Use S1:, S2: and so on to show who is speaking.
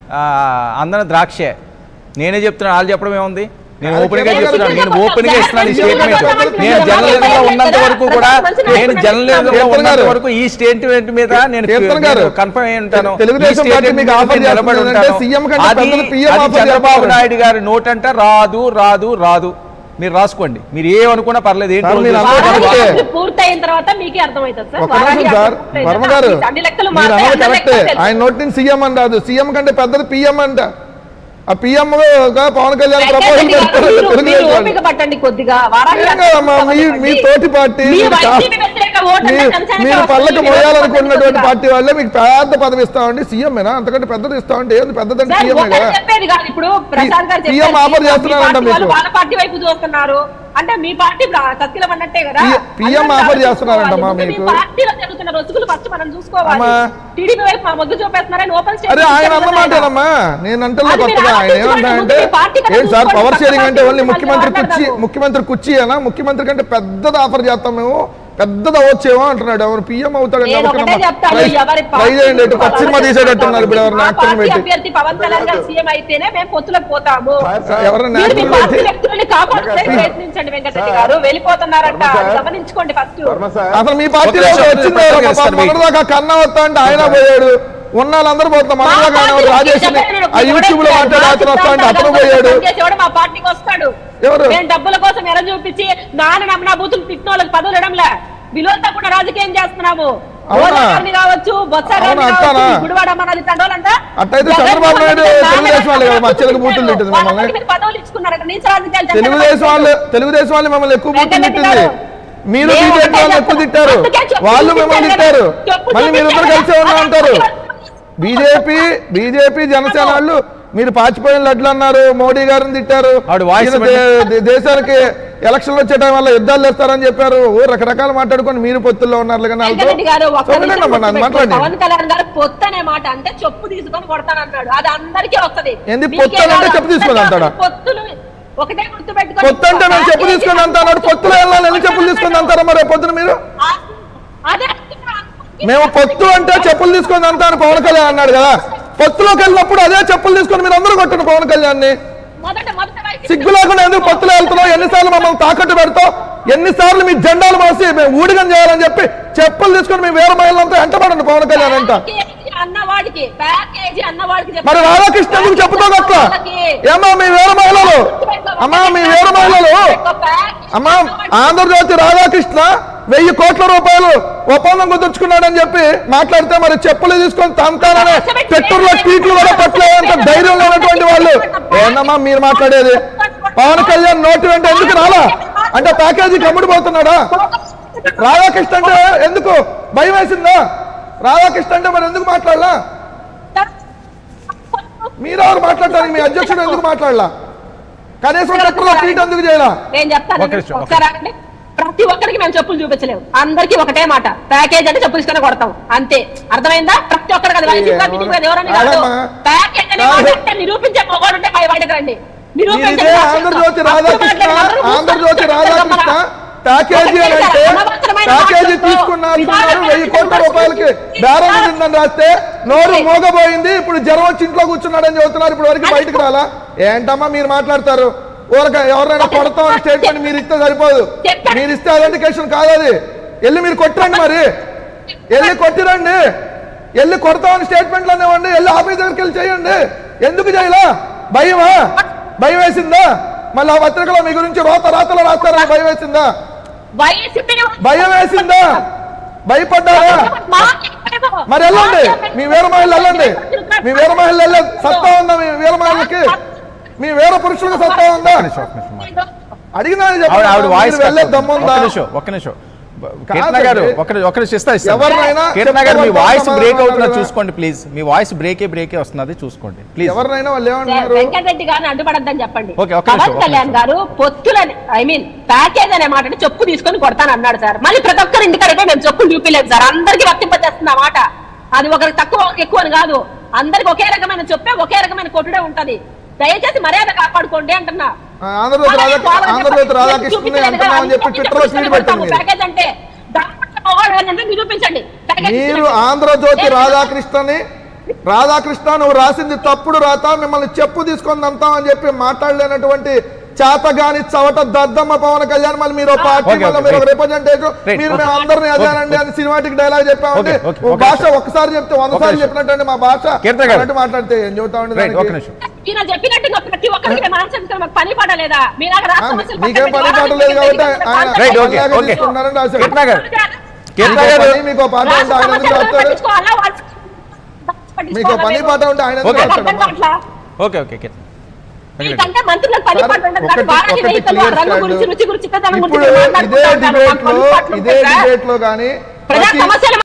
S1: ఆ, అందన ద్రాక్షే నేనే చెప్తున్నా వాళ్ళు చెప్పడం ఏముంది నేను
S2: అది
S1: ఓపెన్ గా
S2: కేవలం
S1: చెప్తున్నాను నేను
S2: కేవలం
S1: ఓపెన్ గా ఇస్తున్నాను ఈ
S2: కేవలం
S1: స్టేట్మెంట్
S2: కేవలం
S1: నేను
S2: కేవలం
S1: జర్నలిజం లో
S2: కేవలం
S1: ఉన్నంత వరకు కూడా నేను జర్నలిజం లో
S2: కీర్తన్
S1: ఉన్నంత
S2: గారు.
S1: వరకు ఈ స్టేట్మెంట్ మీద నేను
S2: కీర్తన్ గారు.
S1: కన్ఫర్మ్ అయి ఉంటాను
S2: తెలుగుదేశం
S1: ఈ
S2: పార్టీ
S1: statement
S2: మీకు
S1: మీద
S2: ఆఫర్
S1: నేను నిలబడి
S2: చేస్తుందంటే
S1: ఉంటాను.
S2: సీఎం కంటే
S1: అది-
S2: పెద్దలు పీఎం
S1: అది
S2: ఆఫర్
S1: చంద్రబాబు
S2: చేస్తున్నారు.
S1: నాయుడు గారి నోటంట రాదు రాదు రాదు మీరు రాసుకోండి మీరు ఏమనుకున్నా పర్లేదు ఏంటి
S2: సార్, మీరు
S1: రోజు
S2: అన్నది
S1: చేసుకోండి.
S2: కరెక్టే.
S3: వారాహి పూర్తయిన తర్వాత మీకే అర్థమవుతుంది సార్
S2: ఒక
S3: వారాహి
S2: నిమిషం సార్
S3: పూర్తయిన
S2: వర్మ
S3: తర్వాత
S2: గారు
S3: మీకు అన్ని లెక్కలు
S2: మీరు
S3: మారుతాయి,
S2: అన్నది
S3: అన్ని
S2: కరెక్టే
S3: లెక్కలు తెలుసు.
S2: ఆయన నోటి నుంచి సీఎం అని రాదు సీఎం కంటే పెద్దది పిఎం అంట ఆ పిఎం పవన్ కళ్యాణ్ ప్రపోజల్
S3: వెంకటరెడ్డి గారు,
S2: పెడతారు
S3: మీరు- మీరు
S2: తెలుగుదేశం వాళ్ళు.
S3: ఓపిక పట్టండి కొద్దిగా వారాహి
S2: ఏం కాదమ్మా, మీ- మీ తోటి పార్టీ
S3: మీ
S2: మీరు కా-
S3: వైసీపీ వ్యతిరేక ఓటర్ల
S2: మీ-
S3: కంచానికి
S2: మీరు
S3: వస్తుంది,
S2: పళ్ళకి
S3: మీరు
S2: మోయాలనుకున్నటువంటి
S3: కొద్దిగా.
S2: పార్టీ వాళ్ళే మీకు పెద్ద పదవి ఇస్తామండి సీఎంఏనా అంతకంటే పెద్దది ఇస్తామండి ఏంది పెద్దదంటే
S3: సార్,
S2: సీఎంఏ
S3: ఒకరు
S2: కదా
S3: చెప్పేది కాదు ఇప్పుడు ప్రసాద్ గారు
S2: PM
S3: చెప్పేది
S2: ఆఫర్
S3: మీ
S2: చేస్తున్నారంట
S3: పార్టీ వాళ్ళు
S2: మీకు.
S3: వాళ్ళ పార్టీ వైపు చూస్తున్నారు అంటే మీ పార్టీ తస్కిలం అన్నట్టే కదా
S2: P- PM
S3: అందరం
S2: ఆఫర్
S3: కలిసి
S2: చేస్తున్నారంట
S3: చూసుకోవాలి.
S2: మా
S3: ముందు మీ
S2: మీకు.
S3: పార్టీలో జరుగుతున్న రొచ్చుకులు ఫస్ట్ మనం చూసుకోవాలి
S2: అమ్మా.
S3: టీడీపీ వైపు మా మొగ్గు చూపేస్తున్నారని ఓపెన్
S2: అరే
S3: స్టేట్మెంట్
S2: ఆయన
S3: ఇచ్చారు కదా ఆయన.
S2: అన్నమాటేనమ్మా నేను అంటున్నా
S3: అది మీరు
S2: కొత్తగా ఆయన
S3: ఆలోచించుకోండి,
S2: ఏమంటా
S3: ముందు
S2: అంటే
S3: మీ పార్టీ కదా
S2: ఏంటి సార్
S3: చూసుకోండి,
S2: పవర్
S3: పక్క
S2: షేరింగ్ అంటే
S3: పార్టీ
S2: ఓన్లీ
S3: గురించి
S2: ముఖ్యమంత్రి కుర్చీ
S3: మాట్లాడదాము.
S2: ముఖ్యమంత్రి కుర్చీ అనా ముఖ్యమంత్రి కంటే పెద్దది ఆఫర్ చేస్తాం మేము పెద్దది అవ్వచ్చేమో అంటున్నాడు ఎవరు పిఎం అవుతాడండి
S3: నేను ఒకటే చెప్తాను ఎవరి
S2: ట్రై చేయండి ఇటు కొత్త సినిమా తీసేటట్టున్నారు ఇప్పుడు ఎవరిని
S3: మా
S2: యాక్టర్
S3: పార్టీ
S2: పెట్టి
S3: అభ్యర్థి పవన్ కళ్యాణ్ గారు సీఎం అయితేనే మేము పొత్తులకు పోతాము
S2: ఎవరైనా
S3: మీరు మీ
S2: యాక్టర్
S3: పార్టీ
S2: పెట్టి
S3: వ్యక్తులని కాపాడుకోవడానికి ప్రయత్నించండి వెంకటరెడ్డి గారు వెళ్ళిపోతున్నారంట అది గమనించుకోండి ఫస్ట్
S4: వర్మ సార్
S2: అసలు మీ పార్టీలో
S1: ఒక నిమిషం,
S2: వచ్చింది
S1: ఒక
S2: ఎవరో
S1: నిమిషం,
S2: పాపం మొన్నటిదాకా కన్నా వస్తా అంటే ఆయన పోయాడు ఉన్న వాళ్ళందరూ పోతాం మొన్నటిదాకా ఆయన ఒకడు రాజేష్ ని ఆ యూట్యూబ్ లో మాట్లాడే అతను వస్తా అంటే అతను పోయాడు
S3: చేసేవాడు మా పార్టీకి వస్తాడు
S2: ఎవరు?
S3: మేము డబ్బుల కోసం ఎర చూపించి నాన్న నమ్మనా బూతులు తిట్టిన వాళ్ళకి పదవులు ఇవ్వడంలే విలువలతో కూడా రాజకీయం చేస్తున్నాము
S2: అవునా?
S3: రోజా గారిని కావచ్చు బొత్స గారిని
S2: అవునా,
S3: కావచ్చు
S2: అంటానా?
S3: ఈ గుడివాడ అమ్మనాది తండోలంతా
S2: అట్టయితే
S3: జగన్
S2: చంద్రబాబు
S3: మోహన్
S2: నాయుడు
S3: రెడ్డి
S2: తెలుగుదేశం వాళ్ళే కదా, మా
S3: నాన్న
S2: చెల్లెలు బూతులు తిట్టింది
S3: వాళ్ళకి
S2: మమ్మల్ని.
S3: మీరు పదవులు ఇచ్చుకున్నారు నీచ రాజకీయాలు జగన్
S2: తెలుగుదేశం
S3: మోహన్
S2: వాళ్ళు
S3: రెడ్డి.
S2: తెలుగుదేశం వాళ్ళు మిమ్మల్ని ఎక్కువ బూతులు
S3: వెంకటరెడ్డి
S2: తిట్టింది
S3: గారు,
S2: మీరు
S3: మేము
S2: బీజేపీ
S3: ఒకటే
S2: వాళ్ళు ఎక్కువ
S3: చెప్తాం.
S2: తిట్టారు
S3: అందుకే చెప్పు
S2: వాళ్ళు మిమ్మల్ని తిట్టారు
S3: చెప్పు
S2: మళ్ళీ మీరు ఇద్దరు కలిసే ఉన్నా అంటారు బీజేపీ బీజేపీ జనసేన వాళ్ళు మీరు పాచిపోయిన లడ్లు అన్నారు మోడీ గారిని తిట్టారు
S1: ఆవిడ వాయిస్
S2: ఈయన దే- దే- దేశానికి ఎలక్షన్లు వచ్చే టైం వల్ల యుద్ధాలు చేస్తారని చెప్పారు ఓ రకరకాలు మాట్లాడుకొని మీరు పొత్తుల్లో ఉన్నారు కానీ వాళ్ళతో
S3: వెంకటరెడ్డి గారు ఒక్క
S2: చూడండి
S3: నిమిషం
S2: అమ్మా, నన్ను
S3: గుర్తుపెట్టుకోండి.
S2: మాట్లాడండి
S3: పవన్ కళ్యాణ్ గారు పొత్తు అనే మాట అంటే చెప్పు తీసుకొని కొడతానన్నాడు అది అందరికీ వస్తది
S2: ఏంది
S3: మీకే
S2: పొత్తు అని అంటే
S3: కాదు,
S2: చెప్పు తీసుకొని
S3: అందరికీ
S2: అంటాడా?
S3: పొత్తులు ఒకటే గుర్తు పెట్టుకోండి
S2: పొత్తు అంటే మేము చెప్పు తీసుకొని అంతా అన్నాడు పొత్తులో వెళ్ళాలి ఎన్ని చెప్పులు తీసుకొని అంటారా మరి రేపు పొద్దున మీరు
S3: అదే
S2: మేము పొత్తు అంటే చెప్పులు తీసుకొని అంతా అని పవన్ కళ్యాణ్ అన్నాడు కదా పొత్తులోకి వెళ్ళినప్పుడు అదే చెప్పులు తీసుకొని మీరు అందరూ కొట్టండి పవన్ కళ్యాణ్ ని
S3: మొదట మొదట వైసీపీ
S2: సిగ్గు లేకుండా ఎందుకు పొత్తులో వెళ్తున్నావు ఎన్నిసార్లు మమ్మల్ని తాకట్టు పెడతావు ఎన్నిసార్లు మీ జెండాలు మోసి మేము ఊడిగం చేయాలని చెప్పి చెప్పులు తీసుకొని మీ వేరే మహిళలంతా ఎంటపడండి పవన్ కళ్యాణ్ అంట
S3: ప్యాకేజీ అన్నవాడికి ప్యాకేజీ అన్నవాడికి చెప్పండి.
S2: మరి రాధాకృష్ణ ఎందుకు చెప్పుతావు అట్లా
S3: వాళ్ళకి
S2: ఏమా మీ వేరే మహిళలు అమ్మా మీ వేరే మహిళలు అమ్మా ఆంధ్రజ్యోతి రాధాకృష్ణ వెయ్యి కోట్ల రూపాయలు ఒప్పందం కుదుర్చుకున్నాడని చెప్పి మాట్లాడితే మరి చెప్పులు తీసుకొని తంతాననే పెట్టుర్లో ట్వీట్లు కూడా పట్టలేదంత ధైర్యం లేనటువంటి వాళ్ళు ఏందమ్మా మీరు మాట్లాడేది పవన్ కళ్యాణ్ నోటి వెంట ఎందుకు రాలా అంటే ప్యాకేజీ కమ్ముడిపోతున్నాడా రాధాకృష్ణ అంటే ఎందుకు భయం వేసిందా రాధాకృష్ణ అంటే మరి ఎందుకు మాట్లాడలా మీరెవరు మాట్లాడటానికి మీ అధ్యక్షుడు ఎందుకు మాట్లాడలా కనీసం ట్విట్టర్లో ట్వీట్ ఎందుకు చేయాలా
S3: నేను చెప్తాను
S1: ఒక్క నిమిషం, ఒక్క
S3: ఒకసారి ఆగండి. ప్రతి ఒక్కరికి మేము చెప్పులు చూపించలేము అందరికి ఒకటే మాట ప్యాకేజ్ అంటే చెప్పులు తీసుకొని కొడతాం అంతే అర్థమైందా ప్రతి ఒక్కరికి అది వైసీపీ కాదు, టీడీపీ కాదు, ఎవరని కాదు
S2: కాదమ్మా.
S3: ప్యాకేజ్ అనే మాట అంటే నిరూపించే మొగోడు ఉంటే పై బయటకు రండి
S2: మీరు
S3: నిరూపించండి
S2: ఇదే
S3: రాష్ట్రంలో.
S2: ఆంధ్రజ్యోతి
S3: అప్పుడు
S2: రాధాకృష్ణ
S3: మాట్లాడిన అందరూ
S2: ఆంధ్రజ్యోతి
S3: కూర్చొని
S2: రాధాకృష్ణ ప్యాకేజీ అని అంటే
S3: అనవసరమైన
S2: ప్యాకేజీ
S3: మాటలతో
S2: తీసుకున్నారు
S3: విధానం
S2: వెయ్యి కోట్ల రూపాయలకి బేరం ఉందని రాస్తే నోరు మోగబోయింది ఇప్పుడు జ్వరం వచ్చి ఇంట్లో కూర్చున్నాడని చెబుతున్నారు ఇప్పుడు వరకు బయటకు రాలా ఏంటమ్మా మీరు మాట్లాడతారు ఊరక ఎవరైనా కొడతామని స్టేట్మెంట్ మీరు ఇస్తే సరిపోదు మీరు ఇస్తే ఐడెంటిఫికేషన్ కాదు అది వెళ్ళి మీరు కొట్టిరండి మరి వెళ్ళి కొట్టిరండి వెళ్ళి కొడతామని స్టేట్మెంట్లు అనేవ్వండి వెళ్ళి ఆఫీస్ దగ్గరికి వెళ్ళి చేయండి ఎందుకు చేయలా భయమా భయం వేసిందా మళ్ళీ ఆ పత్రికలో మీ గురించి రోత రాతలో రాస్తారని భయం వేసిందా
S3: వైసీపీని
S2: భయం వేసిందా భయపడ్డారా మరి వెళ్ళండి మీ వీర మహిళలు వెళ్ళండి మీ వీర మహిళలు వెళ్ళండి సత్తా ఉందా మీ వీర మహిళలకి మీ వీర పురుషులకు సత్తా ఉందా అడిగినా
S1: ఆవిడ ఆవిడ వాయిస్
S2: వెళ్ళే
S1: ఒక్క
S2: దమ్ముందా
S1: నిమిషం ఒక్క నిమిషం బ- కీర్తన గారు
S2: కాదండి.
S1: ఒక ఒక నిమిషం ఇస్తా ఇస్తా
S2: ఎవరినైనా
S1: కీర్తన గారు మీ
S2: చెప్పవద్దు
S1: వాయిస్
S2: సమాధానం
S1: బ్రేక్ అవుతున్నది
S2: అడగరా?
S1: చూసుకోండి ప్లీజ్ మీ వాయిస్ బ్రేకే బ్రేకే వస్తున్నది చూసుకోండి ప్లీజ్
S2: ఎవరినైనా వాళ్ళు ఏమంటున్నారు
S3: వెంకటరెడ్డి గారిని అడ్డుపడద్దని చెప్పండి
S1: ఓకే, ఒక్క నిమిషం,
S3: పవన్
S1: ఒక్క
S3: కళ్యాణ్
S1: నిమిషం.
S3: గారు పొత్తులని ఐ మీన్ ప్యాకేజ్ అనే మాట చెప్పు తీసుకొని కొడతాను అన్నాడు సార్ మళ్ళీ ప్రతి ఒక్కరు ఇంటికాడైతే మేము చెప్పులు చూపించలేదు సార్ అందరికి వర్తింపజేస్తుంది ఆ మాట అది ఒకరికి తక్కువ ఒకరికి ఎక్కువ అని కాదు అందరికి ఒకే రకమైన చెప్పే ఒకే రకమైన కొట్టుడే ఉంటది దయచేసి మర్యాద కాపాడుకోండి అంటున్నా
S2: ఆ, ఆంధ్రజ్యోతి రాధాకృష్ణ ఆంధ్రజ్యోతి రాధాకృష్ణ అంటున్నామని చెప్పి ట్విట్టర్ లో ట్వీట్ పెట్టండి మీరు
S3: ప్యాకేజ్ అంటే దాంట్లో మగవాడు ఎవరంటే నిరూపించండి Package
S2: మీరు
S3: ఇచ్చినట్టు.
S2: ఆంధ్రజ్యోతి రాధాకృష్ణని రాధాకృష్ణ నువ్వు రాసింది తప్పుడు రాత మిమ్మల్ని చెప్పు తీసుకొని దంతాం అని చెప్పి మాట్లాడలేనటువంటి చేతగాని చవట దద్దమ్మ పవన్ కళ్యాణ్ మళ్ళీ మీరు ఒక పార్టీ
S1: Okay,
S2: మళ్ళీ
S1: okay,
S2: మీరు ఒక
S1: right.
S2: రిప్రజెంటేటివ్
S1: Right,
S2: మీరు
S1: okay.
S2: మేము అందరినీ అదేనండి అని సినిమాటిక్ డైలాగ్ చెప్పామంటే
S1: Okay, okay,
S2: ఓ
S1: okay.
S2: భాష ఒక్కసారి చెప్తే వంద
S1: ఒక
S2: సార్లు
S1: నిమిషం.
S2: చెప్పినట్టు మా భాష
S1: కీర్తన గారు.
S2: అన్నట్టు మాట్లాడితే ఏం చెబుతామండి
S1: రైట్ ఒక
S2: దానికి?
S1: నిమిషం
S3: ఈయన చెప్పినట్టు ఇంకా ప్రతి ఒక్కరికి మేము ఆన్సర్ ఇస్తాం. మాకు పని పడలేదా మీరు నాకు
S2: ఆ,
S3: రాష్ట్ర సమస్యలు
S2: మీకేం
S3: పక్కన
S2: పని
S3: పెట్టి
S2: పాట లేదు కాబట్టి ఆయన
S1: Right, okay,
S2: అలాగే
S1: okay.
S2: తీసుకున్నారని రాశాడు.
S1: కీర్తన గారు కీర్తన
S2: మీకో
S1: గారు
S2: పని, మీకో పాట ఉంటే ఆయన ఎందుకు రాస్తాడు మీకో పని పాట ఉంటే ఆయన ఎందుకు
S1: Okay.
S2: రాస్తాడు
S1: ఓకే ఓకే కీర్తన
S3: మీకంటే మంత్రులకు పని
S2: సార్,
S3: పాట ఉండదు
S2: ఒకటి-
S3: కానీ వారాహి
S2: ఒకటి
S3: రైతులు
S2: clear
S3: రంగు గురించి
S2: stand.
S3: రుచి గురించి చిత్తదనం
S2: ఇప్పుడు
S3: గురించి
S2: ఇదే
S3: మాట్లాడుకుంటా ఉంటారు.
S2: డిబేట్
S3: మాకు
S2: లో
S3: పని పాటలు
S2: ఇదే
S3: ఉంటాయి సార్.
S2: డిబేట్ లో కానీ
S3: ప్రజా
S2: ప్రతి-
S3: సమస్యలు